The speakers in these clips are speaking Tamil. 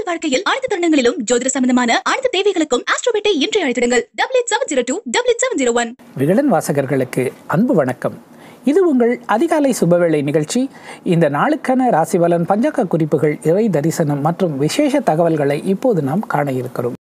உங்கள் வாழ்க்கையில் அனைத்து தருணங்களிலும் ஜோதிட சம்பந்தமான அனைத்து தேவைகளுக்கும் ஆஸ்ட்ரோபேட்டை இன்றைய அழைத்திடுங்கள் double eight seven zero two double eight seven zero one Vikatan வாசகர்களுக்கு அன்பு வணக்கம் இது உங்கள் அதிகாலை சுபவேளை நிகழ்ச்சி இந்த நாளுக்கான ராசி பலன் பஞ்சாக்க குறிப்புகள் இறை தரிசனம் மற்றும் விசேஷ தகவல்களை இப்போது நாம் காண இருக்கிறோம்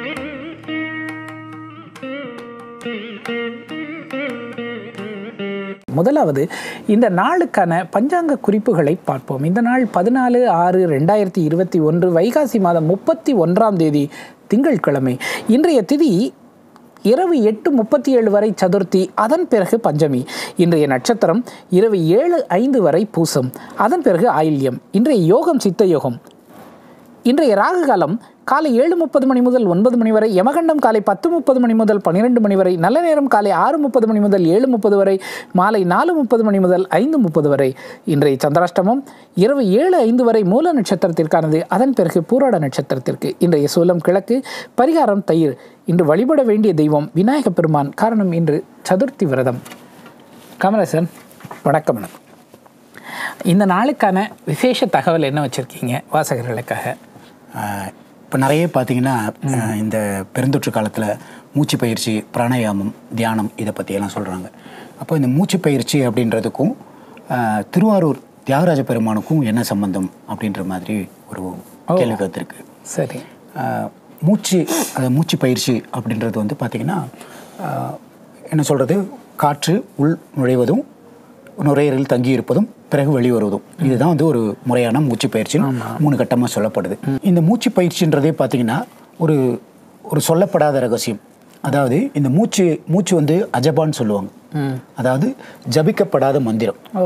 முதலாவது இந்த நாளுக்கான பஞ்சாங்க குறிப்புகளை பார்ப்போம் இந்த நாள் பதினாலு ஆறு ரெண்டாயிரத்தி இருபத்தி ஒன்று வைகாசி மாதம் முப்பத்தி ஒன்றாம் தேதி திங்கட்கிழமை இன்றைய திதி இரவு எட்டு முப்பத்தி ஏழு வரை சதுர்த்தி அதன் பிறகு பஞ்சமி இன்றைய நட்சத்திரம் இரவு ஏழு ஐந்து வரை பூசம் அதன் பிறகு ஆயில்யம் இன்றைய யோகம் சித்த யோகம் இன்றைய ராகு காலம் காலை ஏழு முப்பது மணி முதல் ஒன்பது மணி வரை யமகண்டம் காலை பத்து முப்பது மணி முதல் பன்னிரெண்டு மணி வரை நல்ல நேரம் காலை ஆறு முப்பது மணி முதல் ஏழு முப்பது வரை மாலை நாலு முப்பது மணி முதல் ஐந்து முப்பது வரை இன்றைய சந்திராஷ்டமம் இரவு ஏழு ஐந்து வரை மூல நட்சத்திரத்திற்கானது அதன் பிறகு பூராட நட்சத்திரத்திற்கு இன்றைய சூலம் கிழக்கு பரிகாரம் தயிர் இன்று வழிபட வேண்டிய தெய்வம் விநாயக பெருமான் காரணம் இன்று சதுர்த்தி விரதம் கமலசன் வணக்கம் வணக்கம் இந்த நாளுக்கான விசேஷ தகவல் என்ன வச்சுருக்கீங்க வாசகர்களுக்காக இப்போ நிறைய பார்த்தீங்கன்னா அஹ், இந்த பெருந்தொற்று காலத்தில் மூச்சு பயிற்சி பிராணாயாமம் தியானம் இதை பற்றியெல்லாம் சொல்கிறாங்க அப்போ இந்த மூச்சு பயிற்சி அப்படின்றதுக்கும் அஹ், திருவாரூர் தியாகராஜ பெருமானுக்கும் என்ன சம்பந்தம் அப்படின்ற மாதிரி ஒரு கேள்வி கருத்து சரி மூச்சு அது மூச்சு பயிற்சி அப்படின்றது வந்து பார்த்திங்கன்னா அஹ், என்ன சொல்கிறது காற்று உள் நுழைவதும் நுரையீரலில் தங்கி இருப்பதும் பிறகு வெளிவருவதும் இதுதான் வந்து ஒரு முறையான மூச்சு பயிற்சி மூணு கட்டமாக சொல்லப்படுது இந்த மூச்சு பயிற்சின்றதே பார்த்தீங்கன்னா ஒரு ஒரு சொல்லப்படாத ரகசியம் அதாவது இந்த மூச்சு மூச்சு வந்து அஜபான்னு சொல்லுவாங்க அதாவது ஜபிக்கப்படாத மந்திரம் ஓ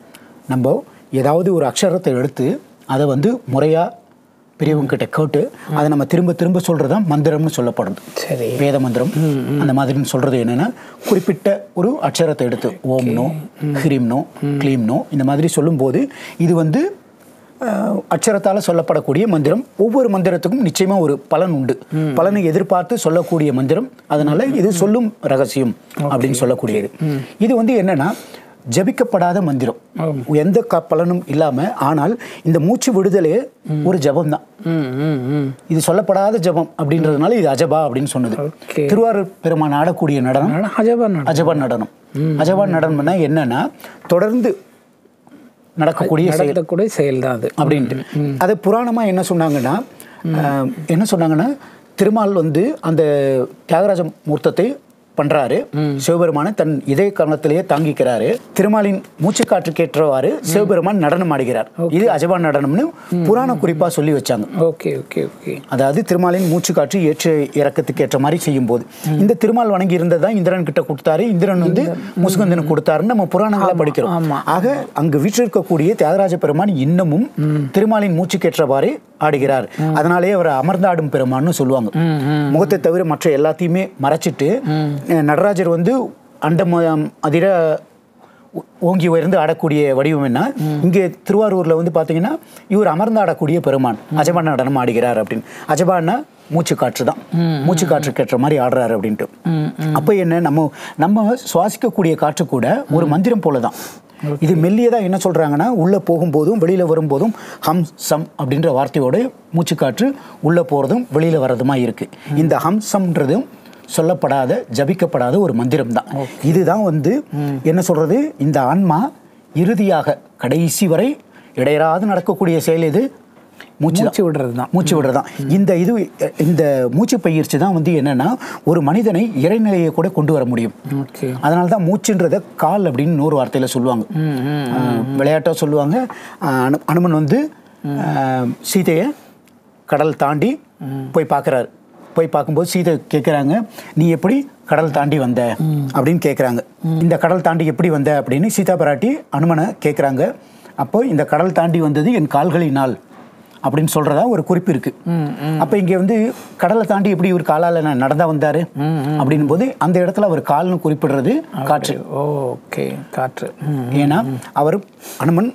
நம்ம ஏதாவது ஒரு அக்ஷரத்தை எடுத்து அதை வந்து முறையாக பெரியவங்க கிட்ட கேட்டு அதை நம்ம திரும்ப திரும்ப சொல்கிறது தான் மந்திரம்னு சொல்லப்படுது சரி வேத மந்திரம் அந்த மாதிரின்னு சொல்றது என்னன்னா குறிப்பிட்ட ஒரு அக்ஷரத்தை எடுத்து ஓம்னோ ஹ்ரீம்னோ க்ளீம்னோ இந்த மாதிரி சொல்லும்போது இது வந்து அஹ், அக்ஷரத்தால சொல்லப்படக்கூடிய மந்திரம் ஒவ்வொரு மந்திரத்துக்கும் நிச்சயமா ஒரு பலன் உண்டு பலனை எதிர்பார்த்து சொல்லக்கூடிய மந்திரம் அதனால இது சொல்லும் ரகசியம் அப்படின்னு சொல்லக்கூடியது இது வந்து என்னன்னா ஜபிக்கப்படாத மந்திரம் எந்த க- பலனும் இல்லாம ஆனால் இந்த மூச்சு விடுதலே ஒரு ஜபம் தான் ம் ம் ம் இது சொல்லப்படாத ஜபம் அப்படின்றதுனால இது அஜபா அப்படின்னு சொன்னது Okay. திருவாரூர் பெருமான் ஆடக்கூடிய நடனம் ஆனா அஜபா நடம். அஜபா நடனம் அஜபா நடனம்னா என்னன்னா தொடர்ந்து நடக்கக்கூடிய செயல் நடக்கக்கூடிய செயல் தான் அது அப்படின்ட்டு அது புராணமா என்ன சொன்னாங்கன்னா அஹ், என்ன சொன்னாங்கன்னா திருமால் வந்து அந்த தியாகராஜ மூர்த்தத்தை பண்றாரு சிவபெருமானை தன் இதய கரணத்திலேயே தாங்கிக்கிறாரு திருமாலின் மூச்சுக்காற்றுக்கேற்றவாறு சிவபெருமான் நடனம் ஆடுகிறார் இது அஜபா நடனம்னு புராண குறிப்பா சொல்லி வச்சாங்க ஓகே ஓகே ஓகே அதாவது திருமாலின் மூச்சுக்காற்று ஏற்ற இறக்கத்துக்கு ஏற்ற மாதிரி செய்யும் போது இந்த திருமால் வணங்கி இருந்ததா இந்திரன் கிட்ட கொடுத்தாரு இந்திரன் வந்து முசுகந்தனுக்கு கொடுத்தாருன்னு நம்ம புராணங்களை படிக்கிறோம் ஆமா. ஆக அங்கு வீற்றிருக்கக்கூடிய தியாகராஜ பெருமான் இன்னமும் திருமாலின் மூச்சுக்கேற்றவாறு ஆடுகிறார் அதனாலேயே அவர் அமர்ந்தாடும் பெருமான்னு சொல்லுவாங்க முகத்தை தவிர மற்ற எல்லாத்தையுமே மறைச்சிட்டு அஹ், நடராஜர் வந்து அண்டம் அதிர ஓ- ஓங்கி உயர்ந்து ஆடக்கூடிய வடிவம் என்ன இங்கே திருவாரூர்ல வந்து பாத்தீங்கன்னா இவர் அமர்ந்து ஆடக்கூடிய பெருமான் அஜபா நடனம் ஆடுகிறார் அப்படின்னு அஜபான்னா மூச்சு காற்று தான் மூச்சு காற்றுக்கு ஏற்ற மாதிரி ஆடுறாரு அப்படின்ட்டு அப்போ என்ன நம்ம நம்ம சுவாசிக்கக்கூடிய காற்று கூட ஒரு மந்திரம் போல தான் இது மெல்லியதா என்ன சொல்றாங்கன்னா உள்ள போகும்போதும் வெளியில வரும்போதும் ஹம் சம் அப்படின்ற வார்த்தையோட மூச்சு காற்று உள்ள போறதும் வெளியில வர்றதுமா இருக்கு இந்த ஹம் சம்ன்றதும் சொல்லப்படாத ஜபிக்கப்படாத ஒரு மந்திரம் தான் இதுதான் வந்து என்ன சொல்றது இந்த ஆன்மா இறுதியாக கடைசி வரை இடையராது நடக்கக்கூடிய செயல் இது மூச்சு மூச்சு விடுறது தான் மூச்சு விடுறதான் இந்த இது இந்த மூச்சு பயிற்சி தான் வந்து என்னன்னா ஒரு மனிதனை இறைநிலையை கூட கொண்டு வர முடியும் ஓகே அதனால தான் மூச்சுன்றத கால் அப்படின்னு இன்னொரு வார்த்தையில சொல்லுவாங்க ஆஹ் விளையாட்டா சொல்லுவாங்க ஆஹ் அனு- அனுமன் வந்து ஆஹ் சீதையை கடல் தாண்டி போய் பார்க்கறாரு போய் பார்க்கும்போது சீதை கேட்குறாங்க நீ எப்படி கடல் தாண்டி வந்த அப்படின்னு கேட்குறாங்க இந்த கடல் தாண்டி எப்படி வந்த அப்படின்னு சீதா பிராட்டி அனுமனை கேட்குறாங்க அப்போ இந்த கடல் தாண்டி வந்தது என் கால்களினால் அப்படின்னு சொல்றதா ஒரு குறிப்பு இருக்கு அப்ப இங்க வந்து கடலை தாண்டி எப்படி இவர் காலால ந- நடந்தா வந்தாரு அப்படின்னும் போது அந்த இடத்துல அவர் கால்னு குறிப்பிடுறது காற்று ஓகே காற்று ம் ஏன்னா அவர் அனுமன்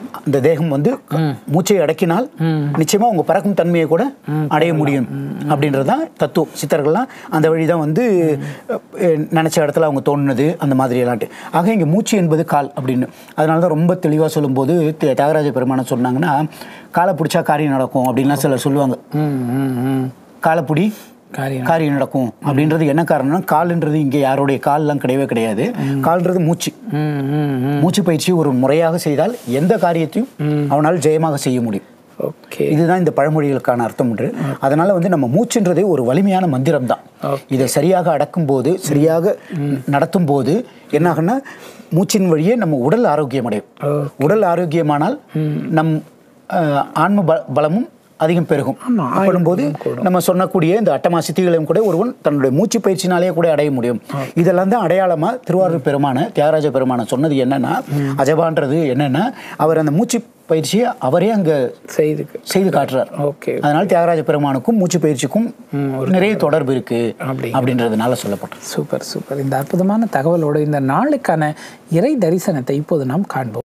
அந்த தேகம் வந்து மூச்சை அடக்கினால் நிச்சயமா உங்க பறக்கும் தன்மையை கூட அடைய முடியும் அப்படின்றது தான் தத்துவம் சித்தர்கள்லாம் அந்த வழி தான் வந்து அஹ், நினைச்ச இடத்துல அவங்க தோணுனது அந்த மாதிரி எல்லாம்ட்டு ஆக இங்க மூச்சு என்பது கால் அப்படின்னு அதனால தான் ரொம்ப தெளிவா சொல்லும்போது தி- தியாகராஜ பெருமானம் சொன்னாங்கன்னா காலை பிடிச்சா காரியம் நடக்கும் அப்படின்லாம் சிலர் சொல்லுவாங்க ம் ம் ம் காலை பிடி காரியம் காரியம் நடக்கும் அப்படின்றது என்ன காரணம்னா கால்ன்றது இங்கே யாருடைய கால்லாம் கிடையவே கிடையாது கால்ன்றது மூச்சு ம் ம் ம் மூச்சு பயிற்சி ஒரு முறையாக செய்தால் எந்த காரியத்தையும் அவனால் ஜெயமாக செய்ய முடியும் ஓகே இதுதான் இந்த பழமொழிகளுக்கான அர்த்தம் ஒன்று அதனால வந்து நம்ம மூச்சுன்றதே ஒரு வலிமையான மந்திரம் தான் இதை சரியாக அடக்கும் போது சரியாக நடத்தும் போது என்னாகுன்னா மூச்சின் வழியே நம்ம உடல் ஆரோக்கியம் அடையும் உடல் ஆரோக்கியமானால் நம் அஹ், ஆன்ம ப- பலமும் அதிகம் பெருகும் அப்படின்போது நம்ம சொன்னக்கூடிய இந்த அட்டமா சித்திகளையும் கூட ஒருவன் தன்னுடைய மூச்சு பயிற்சினாலே கூட அடைய முடியும் இதெல்லாம் தான் அடையாளமா திருவாரூர் பெருமான தியாகராஜ பெருமான சொன்னது என்னன்னா அஜபான்றது என்னன்னா அவர் அந்த மூச்சு பயிற்சியை அவரே அங்க செய்துக்கு செய்து காட்டுறார் ஓகே அதனால தியாகராஜ பெருமானுக்கும் மூச்சு பயிற்சிக்கும் நிறைய தொடர்பு இருக்கு அப்படி. அப்படின்றதுனால சொல்லப்பட்டது சூப்பர் சூப்பர் இந்த அற்புதமான தகவலோடு இந்த நாளுக்கான இறை தரிசனத்தை இப்போது நாம் காண்போம்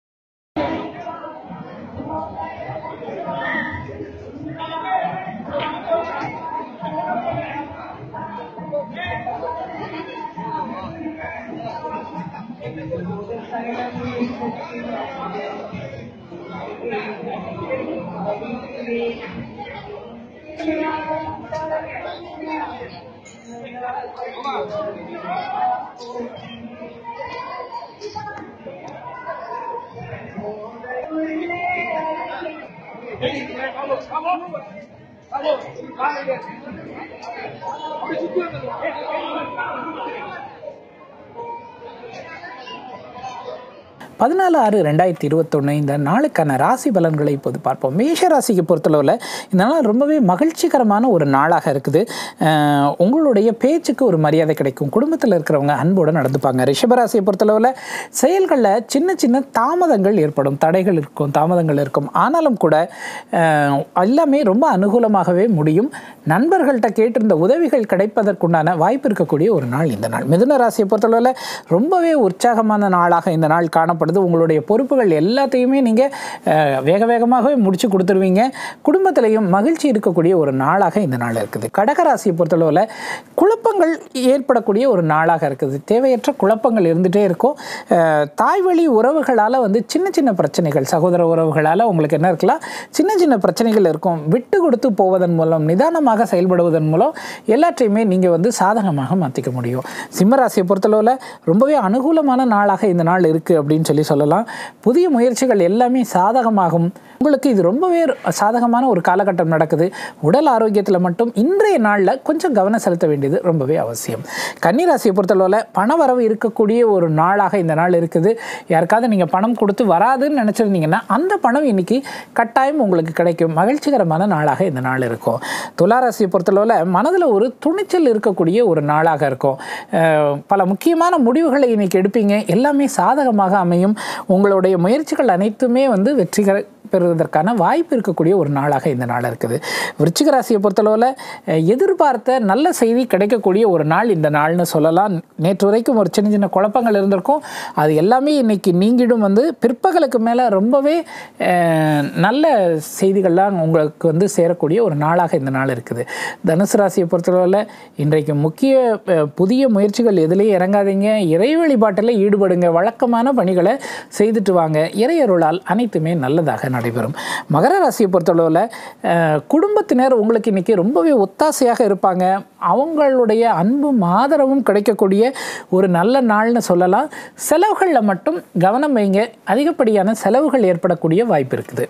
பதினாலு ஆறு ரெண்டாயிரத்தி இருபத்தொன்று இந்த நாளுக்கான ராசி பலன்களை இப்போது பார்ப்போம் மேஷ ராசிக்கு பொறுத்தளவில் இந்த நாள் ரொம்பவே மகிழ்ச்சிகரமான ஒரு நாளாக இருக்குது அஹ் உங்களுடைய பேச்சுக்கு ஒரு மரியாதை கிடைக்கும் குடும்பத்தில் இருக்கிறவங்க அன்போடு நடந்துப்பாங்க ரிஷபராசியை பொறுத்தளவில் செயல்களில் சின்ன சின்ன தாமதங்கள் ஏற்படும் தடைகள் இருக்கும் தாமதங்கள் இருக்கும் ஆனாலும் கூட அஹ், எல்லாமே ரொம்ப அனுகூலமாகவே முடியும் நண்பர்கள்ட்ட கேட்டிருந்த உதவிகள் கிடைப்பதற்குண்டான வாய்ப்பு இருக்கக்கூடிய ஒரு நாள் இந்த நாள் மிதுன ராசியை பொறுத்தளவில் ரொம்பவே உற்சாகமான நாளாக இந்த நாள் காணப்படுது உங்களுடைய பொறுப்புகள் எல்லாத்தையுமே நீங்கள் வேக வேகமாகவே முடிச்சு கொடுத்துருவீங்க குடும்பத்திலையும் மகிழ்ச்சி இருக்கக்கூடிய ஒரு நாளாக இந்த நாள் இருக்குது கடகராசியை பொறுத்தளவில் குழப்பங்கள் ஏற்படக்கூடிய ஒரு நாளாக இருக்குது தேவையற்ற குழப்பங்கள் இருந்துகிட்டே இருக்கும் அஹ், தாய்வழி உறவுகளால் வந்து சின்ன சின்ன பிரச்சனைகள் சகோதர உறவுகளால் உங்களுக்கு என்ன இருக்கலாம் சின்ன சின்ன பிரச்சனைகள் இருக்கும் விட்டு கொடுத்து போவதன் மூலம் நிதானமாக செயல்படுவதன் மூலம் எல்லாத்தையுமே நீங்கள் வந்து சாதகமாக மாற்றிக்க முடியும் சிம்மராசியை பொறுத்தளவில் ரொம்பவே அனுகூலமான நாளாக இந்த நாள் இருக்குது அப்படின்னு சொல்லி சொல்லலாம் புதிய முயற்சிகள் எல்லாமே சாதகமாகும் உங்களுக்கு இது ரொம்பவே சாதகமான ஒரு காலகட்டம் நடக்குது உடல் ஆரோக்கியத்தில் மட்டும் இன்றைய நாளில் கொஞ்சம் கவனம் செலுத்த வேண்டியது ரொம்பவே அவசியம் கன்னிராசியை பொறுத்தளவில் பண வரவு இருக்கக்கூடிய ஒரு நாளாக இந்த நாள் இருக்குது யாருக்காவது நீங்கள் பணம் கொடுத்து வராதுன்னு நினச்சிருந்தீங்கன்னா அந்த பணம் இன்னைக்கு கட்டாயம் உங்களுக்கு கிடைக்கும் மகிழ்ச்சிகரமான நாளாக இந்த நாள் இருக்கும் துளாராசியை பொறுத்தளவில் மனதில் ஒரு துணிச்சல் இருக்கக்கூடிய ஒரு நாளாக இருக்கும் அஹ் பல முக்கியமான முடிவுகளை இன்னைக்கு எடுப்பீங்க எல்லாமே சாதகமாக அமையும் உங்களுடைய முயற்சிகள் அனைத்துமே வந்து வெற்றிகர பெறுவதற்கான வாய்ப்பு இருக்கக்கூடிய ஒரு நாளாக இந்த நாள் இருக்குது விருச்சிக ராசியை பொறுத்தளவில் அஹ், எதிர்பார்த்த நல்ல செய்தி கிடைக்கக்கூடிய ஒரு நாள் இந்த நாள்னு சொல்லலாம் நேற்று வரைக்கும் ஒரு சின்ன சின்ன குழப்பங்கள் இருந்திருக்கும் அது எல்லாமே இன்னைக்கு நீங்கிடும் வந்து பிற்பகலுக்கு மேலே ரொம்பவே அஹ், நல்ல செய்திகள்லாம் உங்களுக்கு வந்து சேரக்கூடிய ஒரு நாளாக இந்த நாள் இருக்குது தனுசு ராசியை பொறுத்தளவில் இன்றைக்கு முக்கிய அஹ், புதிய முயற்சிகள் எதுலேயும் இறங்காதீங்க இறை வழிபாட்டில் ஈடுபடுங்க வழக்கமான பணிகளை செய்துட்டு வாங்க இறையருளால் அனைத்துமே நல்லதாக நடைபெறும் மகர ராசியை பொறுத்தளவில் அஹ், குடும்பத்தினர் உங்களுக்கு இன்னைக்கு ரொம்பவே ஒத்தாசையாக இருப்பாங்க அவங்களுடைய அன்பும் ஆதரவும் கிடைக்கக்கூடிய ஒரு நல்ல நாள்னு சொல்லலாம் செலவுகளில் மட்டும் கவனம் வைங்க அதிகப்படியான செலவுகள் ஏற்படக்கூடிய வாய்ப்பு இருக்குது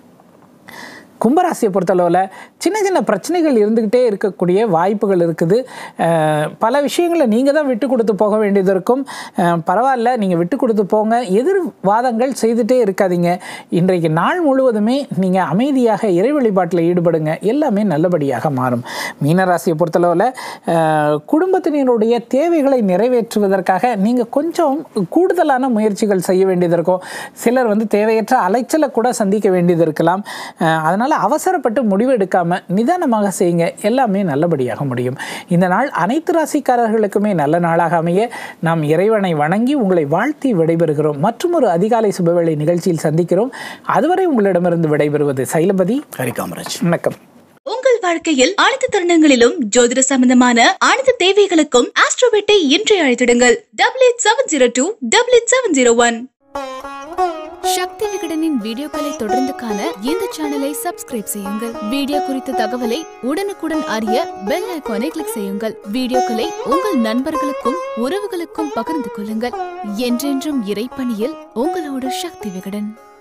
கும்பராசியை பொறுத்தளவில் சின்ன சின்ன பிரச்சனைகள் இருந்துக்கிட்டே இருக்கக்கூடிய வாய்ப்புகள் இருக்குது அஹ் பல விஷயங்களை நீங்கள் தான் விட்டு கொடுத்து போக வேண்டியது இருக்கும் அஹ் பரவாயில்ல நீங்கள் விட்டு கொடுத்து போங்க எதிர்வாதங்கள் செய்துட்டே இருக்காதீங்க இன்றைக்கு நாள் முழுவதுமே நீங்கள் அமைதியாக இறை வழிபாட்டில் ஈடுபடுங்க எல்லாமே நல்லபடியாக மாறும் மீனராசியை பொறுத்தளவில் அஹ் குடும்பத்தினருடைய தேவைகளை நிறைவேற்றுவதற்காக நீங்கள் கொஞ்சம் கூடுதலான முயற்சிகள் செய்ய வேண்டியது இருக்கும் சிலர் வந்து தேவையற்ற அலைச்சலை கூட சந்திக்க வேண்டியது இருக்கலாம் அஹ் அதனால் அதனால் அவசரப்பட்டு முடிவு எடுக்காம நிதானமாக செய்யுங்க எல்லாமே நல்லபடியாக முடியும் இந்த நாள் அனைத்து ராசிக்காரர்களுக்குமே நல்ல நாளாக அமைய நாம் இறைவனை வணங்கி உங்களை வாழ்த்தி விடைபெறுகிறோம் மற்றும் ஒரு அதிகாலை சுபவேளை நிகழ்ச்சியில் சந்திக்கிறோம் அதுவரை உங்களிடமிருந்து விடைபெறுவது சைலபதி ஹரி காமராஜ் வணக்கம் உங்கள் வாழ்க்கையில் அனைத்து தருணங்களிலும் ஜோதிட சம்பந்தமான அனைத்து தேவைகளுக்கும் ஆஸ்ட்ரோபெட்டை இன்றே அழைத்திடுங்கள் double eight seven zero two double eight seven zero one Sakthi விகடனின் வீடியோக்களை தொடர்ந்து காண இந்த சேனலை சப்ஸ்கிரைப் செய்யுங்கள் வீடியோ குறித்த தகவலை உடனுக்குடன் அறிய பெல் ஐகானை கிளிக் செய்யுங்கள் வீடியோக்களை உங்கள் நண்பர்களுக்கும் உறவுகளுக்கும் பகிர்ந்து கொள்ளுங்கள் என்றென்றும் இறைப்பணியில் உங்களோடு சக்தி விகடன்